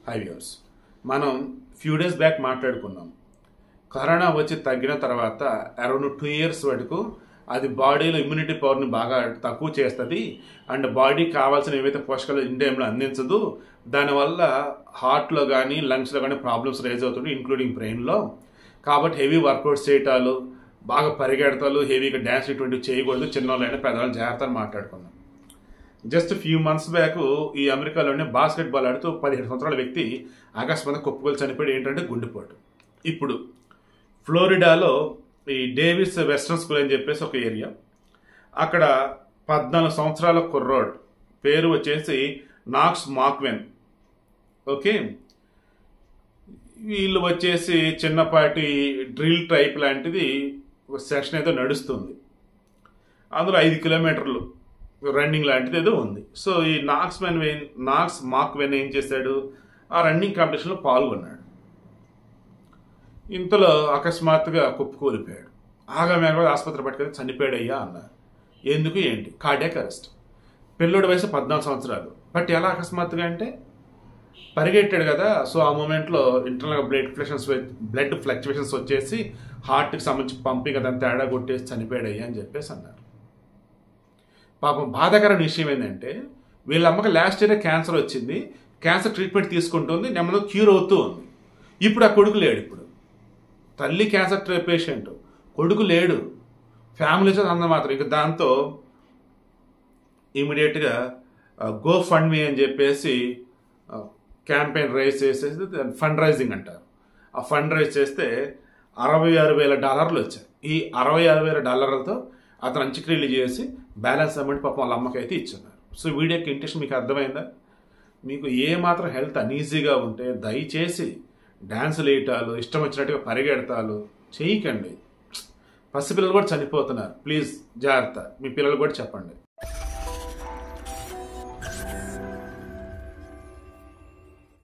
high viewers మనం few days back మాట్లాడుకున్నాం corona వచ్చి తగ్గిన తర్వాత అరౌండ్ టూ ఇయర్స్ వరకు అది బాడీలో ఇమ్యూనిటీ పవర్ని బాగా తక్కువ చేస్తుంది అండ్ బాడీకి కావాల్సిన ఏవైతే పోషకాలు ఇన్ టైంలో అందించదు దానివల్ల హార్ట్లో కానీ లంగ్స్లో కానీ ప్రాబ్లమ్స్ రేజ్ అవుతుంది ఇంక్లూడింగ్ బ్రెయిన్లో కాబట్టి హెవీ వర్కౌట్స్ చేయటాలు బాగా పరిగెడతాలు హెవీగా డ్యాన్స్ ఇటువంటివి చేయకూడదు చిన్నవాళ్ళైనా పెద్దవాళ్ళు జాగ్రత్తలు మాట్లాడుకున్నాం జస్ట్ ఫ్యూ మంత్స్ బ్యాక్ ఈ అమెరికాలోనే బాస్కెట్ బాల్ ఆడుతూ పదిహేడు సంవత్సరాల వ్యక్తి అకస్మాత్తుగా కుప్పకొలు చనిపోయి ఏంటంటే గుండెపోటు ఇప్పుడు ఫ్లోరిడాలో ఈ డేవిస్ వెస్ట్రన్ స్కూల్ అని చెప్పేసి ఒక ఏరియా అక్కడ పద్నాలుగు సంవత్సరాల కుర్రోడ్ పేరు వచ్చేసి నాక్స్ మాక్వెన్ ఓకే వీళ్ళు వచ్చేసి చిన్నపాటి డ్రిల్ టైప్ లాంటిది ఒక సెషన్ ఏదో నడుస్తుంది అందులో ఐదు కిలోమీటర్లు రన్నింగ్ లాంటిది ఏదో ఉంది సో ఈ నాక్స్ మెన్ వెన్ నాక్స్ మాక్ వెన్ ఏం చేశాడు ఆ రన్నింగ్ కాంపిటీషన్లో పాల్గొన్నాడు ఇంతలో అకస్మాత్తుగా కుప్పకూలిపోయాడు ఆగామే కూడా ఆసుపత్రి పట్టుకొని చనిపోయాడు అయ్యా అన్నారు ఎందుకు ఏంటి కార్డియాక్ అరెస్ట్ పిల్లోడి వయసు పద్నాలుగు సంవత్సరాలు బట్ ఎలా అకస్మాత్తుగా అంటే పరిగెట్టాడు కదా సో ఆ మూమెంట్లో ఇంటర్నల్గా బ్లడ్ ఫ్లక్షన్స్ బ్లడ్ ఫ్లక్చువేషన్స్ వచ్చేసి హార్ట్కి సంబంధించి పంపింగ్ అదంతా తేడా కొట్టేసి చనిపోయాడు అయ్యా అని చెప్పేసి అన్నారు పాపం బాధాకరమైన విషయం ఏంటంటే వీళ్ళ అమ్మకి లాస్ట్ ఇయర్ క్యాన్సర్ వచ్చింది క్యాన్సర్ ట్రీట్మెంట్ తీసుకుంటుంది నెమ్మదిగా క్యూర్ అవుతూ ఉంది ఇప్పుడు ఆ కొడుకు లేడు ఇప్పుడు తల్లి క్యాన్సర్ పేషెంట్ కొడుకు లేడు ఫ్యామిలీ అందరం మాత్రం ఇక దాంతో ఇమీడియట్గా గో ఫండ్ మీ అని చెప్పేసి క్యాంపెయిన్ రైజ్ చేసేసి ఫండ్ రైజింగ్ అంటారు ఆ ఫండ్ రైజ్ చేస్తే అరవై ఆరు వేల డాలర్లు వచ్చాయి ఈ అరవై ఆరు వేల డాలర్లతో అతను అంచుక్రియలు చేసి బ్యాలెన్స్ అమౌంట్ పాపం వాళ్ళ అమ్మకి అయితే ఇచ్చున్నారు సో వీడియోకి ఇంట్రెస్ట్ మీకు అర్థమైందా మీకు ఏ మాత్రం హెల్త్ అనీజీగా ఉంటే దయచేసి డ్యాన్సులు వేయటాలు ఇష్టం వచ్చినట్టుగా పరిగెడతాలు చేయకండి పసిపిల్లలు కూడా చనిపోతున్నారు ప్లీజ్ జాగ్రత్త మీ పిల్లలు కూడా చెప్పండి